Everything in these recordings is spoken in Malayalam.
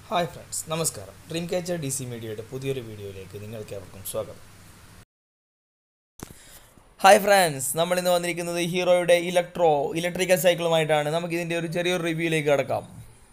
ഹായ് ഫ്രണ്ട്സ് നമസ്കാരം ഡ്രീം ക്യാച്ചർ ഡി സി മീഡിയയുടെ പുതിയൊരു വീഡിയോയിലേക്ക് നിങ്ങൾക്ക് ഏവർക്കും സ്വാഗതം ഹായ് ഫ്രണ്ട്സ് നമ്മൾ ഇന്ന് വന്നിരിക്കുന്നത് ഹീറോയുടെ ഇലക്ട്രോ ഇലക്ട്രിക്കൽ സൈക്കിളുമായിട്ടാണ് നമുക്ക് ഇതിൻ്റെ ഒരു ചെറിയൊരു റിവ്യൂയിലേക്ക് കടക്കാം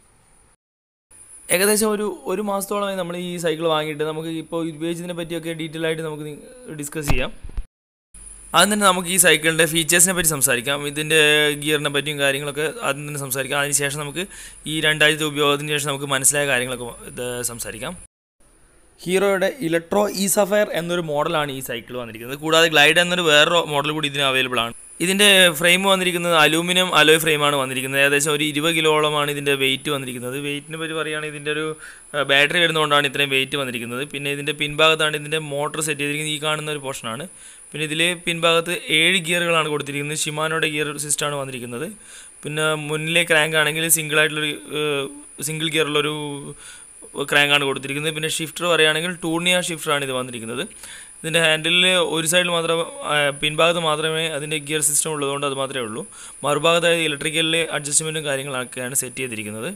ഏകദേശം ഒരു ഒരു മാസത്തോളമായി നമ്മൾ ഈ സൈക്കിൾ വാങ്ങിയിട്ട് നമുക്ക് ഇപ്പോൾ ഉപയോഗിച്ചതിനെ പറ്റിയൊക്കെ ഡീറ്റെയിൽ ആയിട്ട് നമുക്ക് ഡിസ്കസ് ചെയ്യാം ആദ്യം തന്നെ നമുക്ക് ഈ സൈക്കിളിൻ്റെ ഫീച്ചേഴ്സിനെ പറ്റി സംസാരിക്കാം ഇതിൻ്റെ ഗിയറിനെ പറ്റിയും കാര്യങ്ങളൊക്കെ ആദ്യം തന്നെ സംസാരിക്കാം അതിനുശേഷം നമുക്ക് ഈ രണ്ടാഴ്ചത്തെ ഉപയോഗത്തിന് ശേഷം നമുക്ക് മനസ്സിലായ കാര്യങ്ങളൊക്കെ ഇത് സംസാരിക്കാം ഹീറോയുടെ ഇലക്ട്രോ ഇ സഫയർ എന്നൊരു മോഡലാണ് ഈ സൈക്കിൾ വന്നിരിക്കുന്നത് കൂടാതെ ഗ്ലൈഡ് എന്നൊരു വേറൊരു മോഡൽ കൂടി ഇതിന് അവൈലബിൾ ആണ് ഇതിൻ്റെ ഫ്രെയിം വന്നിരിക്കുന്നത് അലൂമിനിയം അലോയ് ഫ്രെയിമാണ് വന്നിരിക്കുന്നത് ഏകദേശം ഒരു ഇരുപത് കിലോളമാണ് ഇതിൻ്റെ വെയിറ്റ് വന്നിരിക്കുന്നത് വെയിറ്റിനെ പറ്റി പറയുകയാണെങ്കിൽ ഇതിൻ്റെ ഒരു ബാറ്ററി വരുന്നതുകൊണ്ടാണ് ഇത്രയും വെയിറ്റ് വന്നിരിക്കുന്നത് പിന്നെ ഇതിൻ്റെ പിൻഭാഗത്താണ് ഇതിൻ്റെ മോട്ടർ സെറ്റ് ചെയ്തിരിക്കുന്നത് ഈ കാണുന്ന ഒരു പോർഷനാണ് പിന്നെ ഇതിൽ പിൻഭാഗത്ത് ഏഴ് ഗിയറുകളാണ് കൊടുത്തിരിക്കുന്നത് ഷിമാനോയുടെ ഗിയർ സിസ്റ്റമാണ് വന്നിരിക്കുന്നത് പിന്നെ മുന്നിലെ ക്രാങ്ക് ആണെങ്കിൽ സിംഗിൾ ആയിട്ടുള്ളൊരു സിംഗിൾ ഗിയറുള്ളൊരു ക്രാങ്കാണ് കൊടുത്തിരിക്കുന്നത് പിന്നെ ഷിഫ്റ്റർ പറയുകയാണെങ്കിൽ ടൂർണിയ ഷിഫ്റ്ററാണ് ഇത് വന്നിരിക്കുന്നത് ഇതിൻ്റെ ഹാൻഡിലിൽ ഒരു സൈഡിൽ മാത്രം പിൻഭാഗത്ത് മാത്രമേ അതിൻ്റെ ഗിയർ സിസ്റ്റം ഉള്ളതുകൊണ്ട് അത് മാത്രമേ ഉള്ളൂ മറുഭാഗത്തായി ഇലക്ട്രിക്കലിലെ അഡ്ജസ്റ്റ്മെൻറ്റും കാര്യങ്ങളൊക്കെയാണ് സെറ്റ് ചെയ്തിരിക്കുന്നത്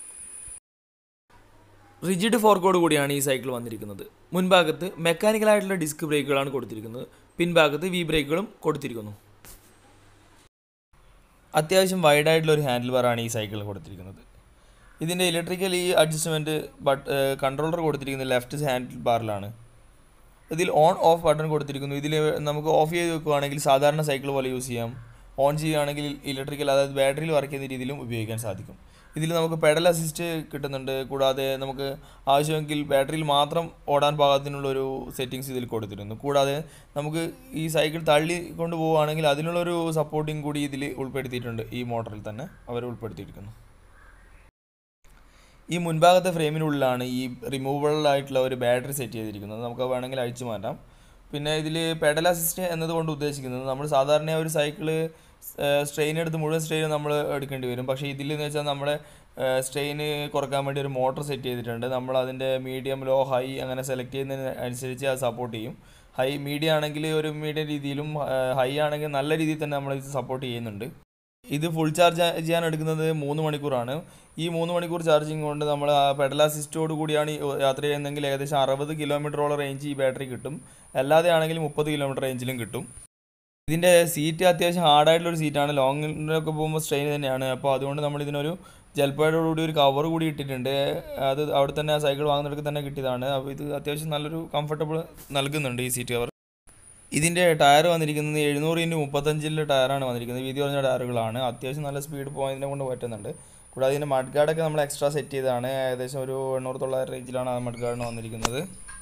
റിജിഡ് ഫോർക്കോട് കൂടിയാണ് ഈ സൈക്കിൾ വന്നിരിക്കുന്നത് മുൻഭാഗത്ത് മെക്കാനിക്കലായിട്ടുള്ള ഡിസ്ക് ബ്രേക്കുകളാണ് കൊടുത്തിരിക്കുന്നത് പിൻഭാഗത്ത് വി ബ്രേക്കുകളും കൊടുത്തിരിക്കുന്നു അത്യാവശ്യം വൈഡായിട്ടുള്ള ഒരു ഹാൻഡിൽ ബാറാണ് ഈ സൈക്കിൾ കൊടുത്തിരിക്കുന്നത് ഇതിൻ്റെ ഇലക്ട്രിക്കൽ ഈ അഡ്ജസ്റ്റ്മെൻറ്റ് ബട്ട് കൺട്രോളർ കൊടുത്തിരിക്കുന്നത് ലെഫ്റ്റ് ഹാൻഡിൽ ബാറിലാണ് ഇതിൽ ഓൺ ഓഫ് ബട്ടൺ കൊടുത്തിരിക്കുന്നു ഇതിൽ നമുക്ക് ഓഫ് ചെയ്ത് വെക്കുകയാണെങ്കിൽ സാധാരണ സൈക്കിൾ പോലെ യൂസ് ചെയ്യാം ഓൺ ചെയ്യുകയാണെങ്കിൽ ഇലക്ട്രിക്കൽ അതായത് ബാറ്ററിയിൽ വർക്ക് ചെയ്യുന്ന രീതിയിലും ഉപയോഗിക്കാൻ സാധിക്കും ഇതിൽ നമുക്ക് പെഡൽ അസിസ്റ്റ് കിട്ടുന്നുണ്ട് കൂടാതെ നമുക്ക് ആവശ്യമെങ്കിൽ ബാറ്ററിയിൽ മാത്രം ഓടാൻ പാകത്തിനുള്ളൊരു സെറ്റിങ്സ് ഇതിൽ കൊടുത്തിരുന്നു കൂടാതെ നമുക്ക് ഈ സൈക്കിൾ തള്ളി കൊണ്ട് പോവുകയാണെങ്കിൽ അതിനുള്ളൊരു സപ്പോർട്ടിങ് കൂടി ഇതിൽ ഉൾപ്പെടുത്തിയിട്ടുണ്ട് ഈ മോട്ടറിൽ തന്നെ അവർ ഉൾപ്പെടുത്തിയിരിക്കുന്നു ഈ മുൻഭാഗത്തെ ഫ്രെയിമിനുള്ളിലാണ് ഈ റിമൂവബിൾ ആയിട്ടുള്ള ഒരു ബാറ്ററി സെറ്റ് ചെയ്തിരിക്കുന്നത് നമുക്ക് വേണമെങ്കിൽ അഴിച്ചു മാറ്റാം പിന്നെ ഇതിൽ പെഡൽ അസിസ്റ്റ് എന്നതുകൊണ്ട് ഉദ്ദേശിക്കുന്നത് നമ്മൾ സാധാരണ ഒരു സൈക്കിള് സ്ട്രെയിൻ എടുത്ത് മുഴുവൻ സ്ട്രെയിൻ നമ്മൾ എടുക്കേണ്ടി വരും പക്ഷേ ഇതിൽ എന്ന് വെച്ചാൽ നമ്മുടെ സ്ട്രെയിന് കുറക്കാൻ വേണ്ടി ഒരു മോട്ടർ സെറ്റ് ചെയ്തിട്ടുണ്ട് നമ്മൾ അതിൻ്റെ മീഡിയം ലോ ഹൈ അങ്ങനെ സെലക്ട് ചെയ്യുന്നതിന് അനുസരിച്ച് അത് സപ്പോർട്ട് ചെയ്യും ഹൈ മീഡിയം ആണെങ്കിൽ ഒരു മീഡിയം രീതിയിലും ഹൈ ആണെങ്കിൽ നല്ല രീതിയിൽ തന്നെ നമ്മൾ ഇത് സപ്പോർട്ട് ചെയ്യുന്നുണ്ട് ഇത് ഫുൾ ചാർജ് ചെയ്യാൻ എടുക്കുന്നത് മൂന്ന് മണിക്കൂറാണ് ഈ മൂന്ന് മണിക്കൂർ ചാർജിങ് കൊണ്ട് നമ്മൾ പെഡൽ അസിസ്റ്റോട് കൂടിയാണ് യാത്ര ചെയ്യുന്നതെങ്കിൽ ഏകദേശം അറുപത് കിലോമീറ്ററോളം റേഞ്ച് ഈ ബാറ്ററി കിട്ടും അല്ലാതെ ആണെങ്കിൽ മുപ്പത് കിലോമീറ്റർ റേഞ്ചിലും കിട്ടും ഇതിൻ്റെ സീറ്റ് അത്യാവശ്യം ഹാർഡായിട്ടുള്ളൊരു സീറ്റാണ് ലോങ്ങിലൊക്കെ പോകുമ്പോൾ സ്ട്രെയിൻ തന്നെയാണ് അപ്പോൾ അതുകൊണ്ട് നമ്മൾ ഇതിനൊരു ജൽപ്പായോടുകൂടി ഒരു കവർ കൂടി ഇട്ടിട്ടുണ്ട് അത് അവിടെ തന്നെ ആ സൈക്കിൾ വാങ്ങുന്നിടക്ക് തന്നെ കിട്ടിയതാണ് അപ്പോൾ ഇത് അത്യാവശ്യം നല്ലൊരു കംഫർട്ടബിൾ നൽകുന്നുണ്ട് ഈ സീറ്റ് കവർ ഇതിൻ്റെ ടയർ വന്നിരിക്കുന്നത് എഴുന്നൂറ് ഇൻറ്റു മുപ്പത്തഞ്ചിലെ ടയറാണ് വന്നിരിക്കുന്നത് വീതി കുറഞ്ഞ ടയറുകളാണ് അത്യാവശ്യം നല്ല സ്പീഡ് പോയതിനെ കൊണ്ട് പറ്റുന്നുണ്ട് കൂടാതെ ഇതിൻ്റെ മഡ് ഗാർഡൊക്കെ നമ്മൾ എക്സ്ട്രാ സെറ്റ് ചെയ്തതാണ് ഏകദേശം ഒരു എണ്ണൂറ് തൊള്ളായിരം റേഞ്ചിലാണ് ആ മഡ് ഗാർഡിന് വന്നിരിക്കുന്നത്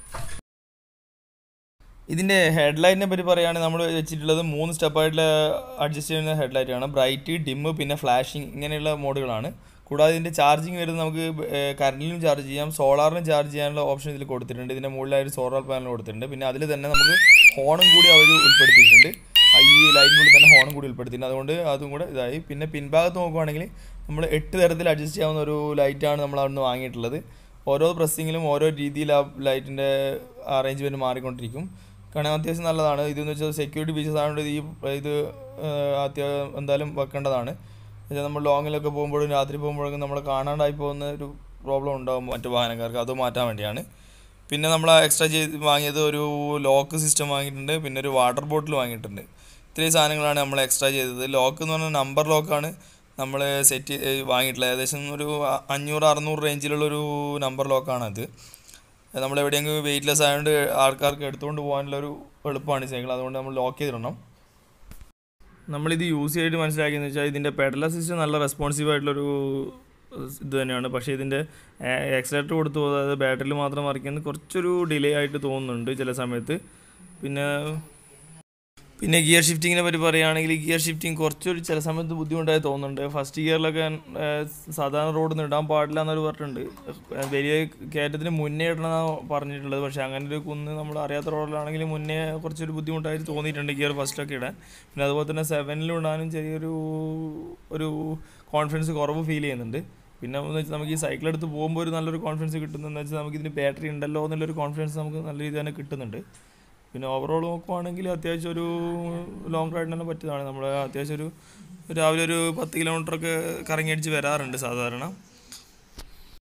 ഇതിൻ്റെ ഹെഡ്ലൈറ്റിനെ പറ്റി പറയുകയാണെങ്കിൽ നമ്മൾ വെച്ചിട്ടുള്ളത് മൂന്ന് സ്റ്റെപ്പായിട്ടുള്ള അഡ്ജസ്റ്റ് ചെയ്യുന്ന ഹെഡ്ലൈറ്റാണ് ബ്രൈറ്റ് ഡിമ്മ് പിന്നെ ഫ്ലാഷിങ് ഇങ്ങനെയുള്ള മോഡുകളാണ് കൂടാതെ ഇതിൻ്റെ ചാർജിങ് വരുന്നത് നമുക്ക് കറണ്ടിലും ചാർജ് ചെയ്യാം സോളാറിനും ചാർജ് ചെയ്യാനുള്ള ഓപ്ഷൻ ഇതിൽ കൊടുത്തിട്ടുണ്ട് ഇതിൻ്റെ മുകളിലായിട്ട് സോളാർ പാനൽ കൊടുത്തിട്ടുണ്ട് പിന്നെ അതിൽ തന്നെ നമുക്ക് ഹോണും കൂടി അവർ ഉൾപ്പെടുത്തിയിട്ടുണ്ട് ഈ ലൈറ്റിനുള്ളിൽ തന്നെ ഹോണും കൂടി ഉൾപ്പെടുത്തിയിട്ടുണ്ട് അതുകൊണ്ട് അതും കൂടെ ഇതായി പിന്നെ പിൻഭാഗത്ത് നോക്കുവാണെങ്കിൽ നമ്മൾ എട്ട് തരത്തിൽ അഡ്ജസ്റ്റ് ചെയ്യാവുന്ന ഒരു ലൈറ്റാണ് നമ്മൾ അവിടുന്ന് വാങ്ങിയിട്ടുള്ളത് ഓരോ പ്രസ്സിങ്ങിലും ഓരോ രീതിയിൽ ആ ലൈറ്റിൻ്റെ അറേഞ്ച്മെൻറ്റ് മാറിക്കൊണ്ടിരിക്കും കാരണം അത്യാവശ്യം നല്ലതാണ് ഇതെന്ന് വെച്ചാൽ സെക്യൂരിറ്റി ഫീച്ചേഴ്സ് ആയതുകൊണ്ട് ഈ ഇത് അത്യാവശ്യം എന്തായാലും വെക്കേണ്ടതാണ് എന്നുവെച്ചാൽ നമ്മൾ ലോങ്ങിലൊക്കെ പോകുമ്പോഴും രാത്രി പോകുമ്പോഴൊക്കെ നമ്മൾ കാണാണ്ടായി പോകുന്ന ഒരു പ്രോബ്ലം ഉണ്ടാകും മറ്റു വാഹനക്കാർക്ക് അത് മാറ്റാൻ വേണ്ടിയാണ് പിന്നെ നമ്മൾ എക്സ്ട്രാ ചെയ്ത് വാങ്ങിയത് ഒരു ലോക്ക് സിസ്റ്റം വാങ്ങിയിട്ടുണ്ട് പിന്നെ ഒരു വാട്ടർ ബോട്ടിൽ വാങ്ങിയിട്ടുണ്ട് ഇത്രയും സാധനങ്ങളാണ് നമ്മൾ എക്സ്ട്രാ ചെയ്തത് ലോക്ക് എന്ന് പറഞ്ഞാൽ നമ്പർ ലോക്കാണ് നമ്മൾ സെറ്റ് വാങ്ങിയിട്ടുള്ളത് ഏകദേശം ഒരു അഞ്ഞൂറ് അറുന്നൂറ് റേഞ്ചിലുള്ളൊരു നമ്പർ ലോക്കാണ് അത് നമ്മൾ എവിടെയെങ്കിലും വെയിറ്റ്ലെസ് ആയതുകൊണ്ട് ആൾക്കാർക്ക് എടുത്തുകൊണ്ട് പോകാനുള്ള ഒരു എളുപ്പമാണ് സൈക്കിൾ അതുകൊണ്ട് നമ്മൾ ലോക്ക് ചെയ്തിടണം നമ്മളിത് യൂസ് ചെയ്തിട്ട് മനസ്സിലാക്കിയെന്ന് വെച്ചാൽ ഇതിൻ്റെ പെഡൽ സിസ്റ്റം നല്ല റെസ്പോൺസീവ് ആയിട്ടുള്ളൊരു ഇത് തന്നെയാണ് പക്ഷേ ഇതിൻ്റെ എക്സലേറ്റർ കൊടുത്തു അതായത് ബാറ്ററിയിൽ മാത്രം വർക്ക് ചെയ്യുന്നത് കുറച്ചൊരു ഡിലേ ആയിട്ട് തോന്നുന്നുണ്ട് ചില സമയത്ത് പിന്നെ പിന്നെ ഗിയർ ഷിഫ്റ്റിങ്ങിനെ പറ്റി പറയുകയാണെങ്കിൽ ഗിയർ ഷിഫ്റ്റിംഗ് കുറച്ചൊരു ചില സമയത്ത് ബുദ്ധിമുട്ടായി തോന്നുന്നുണ്ട് ഫസ്റ്റ് ഗിയറിലൊക്കെ സാധാരണ റോഡിൽ നിന്ന് ഇടാൻ പാടില്ല എന്നൊരു പറഞ്ഞിട്ടുണ്ട് വലിയ കയറ്റത്തിന് മുന്നേ ഇടണമെന്നാണ് പറഞ്ഞിട്ടുള്ളത് പക്ഷേ അങ്ങനെ ഒരു കുന്ന് നമ്മൾ അറിയാത്ത റോഡിലാണെങ്കിൽ മുന്നേ കുറച്ചൊരു ബുദ്ധിമുട്ടായിട്ട് തോന്നിയിട്ടുണ്ട് ഗിയർ ഫസ്റ്റിലൊക്കെ ഇടാൻ പിന്നെ അതുപോലെ തന്നെ സെവനിലും ഇടാനും ചെറിയൊരു ഒരു കോൺഫിഡൻസ് കുറവ് ഫീൽ ചെയ്യുന്നുണ്ട് പിന്നെ എന്ന് വെച്ചാൽ നമുക്ക് ഈ സൈക്കിൾ എടുത്ത് പോകുമ്പോൾ ഒരു നല്ലൊരു കോൺഫിഡൻസ് കിട്ടുന്നതെന്ന് വെച്ചാൽ നമുക്ക് ഇതിന് ബാറ്ററി ഉണ്ടല്ലോ എന്നുള്ളൊരു കോൺഫിഡൻസ് നമുക്ക് നല്ല രീതിയിൽ തന്നെ കിട്ടുന്നുണ്ട് പിന്നെ ഓവറോൾ നോക്കുവാണെങ്കിൽ അത്യാവശ്യം ഒരു ലോങ് റൈഡിനെല്ലാം പറ്റിയതാണ് നമ്മൾ അത്യാവശ്യം ഒരു രാവിലെ ഒരു പത്ത് കിലോമീറ്ററൊക്കെ കറങ്ങി അടിച്ച് വരാറുണ്ട് സാധാരണ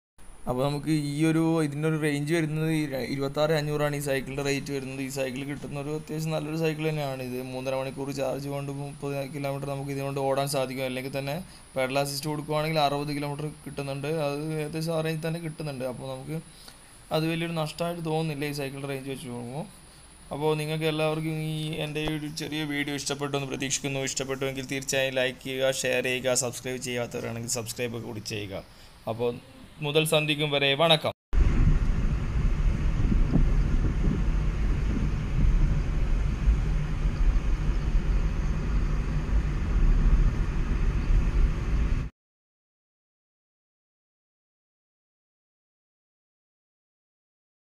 അപ്പോൾ നമുക്ക് ഈ ഒരു ഇതിൻ്റെ ഒരു റേഞ്ച് വരുന്നത് ഈ ര- ഇരുപത്താറ് അഞ്ഞൂറാണ് ഈ സൈക്കിളിൻ്റെ റേറ്റ് വരുന്നത് ഈ സൈക്കിൾ കിട്ടുന്ന ഒരു അത്യാവശ്യം നല്ലൊരു സൈക്കിൾ തന്നെയാണ് ഇത് മൂന്നര മണിക്കൂർ ചാർജ് കൊണ്ട് മുപ്പത് കിലോമീറ്റർ നമുക്ക് ഇതുകൊണ്ട് ഓടാൻ സാധിക്കും അല്ലെങ്കിൽ തന്നെ പെഡൽ അസിസ്റ്റ് കൊടുക്കുവാണെങ്കിൽ അറുപത് കിലോമീറ്റർ കിട്ടുന്നുണ്ട് അത് ഏകദേശം ആ റേഞ്ച് തന്നെ കിട്ടുന്നുണ്ട് അപ്പോൾ നമുക്ക് അത് വലിയൊരു നഷ്ടമായിട്ട് തോന്നുന്നില്ല ഈ സൈക്കിളിൻ്റെ റേഞ്ച് വെച്ച് നോക്കുമ്പോൾ അപ്പോൾ നിങ്ങൾക്ക് എല്ലാവർക്കും ഈ എൻ്റെ ഈ ഒരു ചെറിയ വീഡിയോ ഇഷ്ടപ്പെട്ടു എന്ന് പ്രതീക്ഷിക്കുന്നു ഇഷ്ടപ്പെട്ടുവെങ്കിൽ തീർച്ചയായും ലൈക്ക് ചെയ്യുക ഷെയർ ചെയ്യുക സബ്സ്ക്രൈബ് ചെയ്യാത്തവരാണെങ്കിൽ സബ്സ്ക്രൈബ് കൂടി ചെയ്യുക അപ്പോൾ മുതൽ സന്ധിക്കും വരെ വണക്കം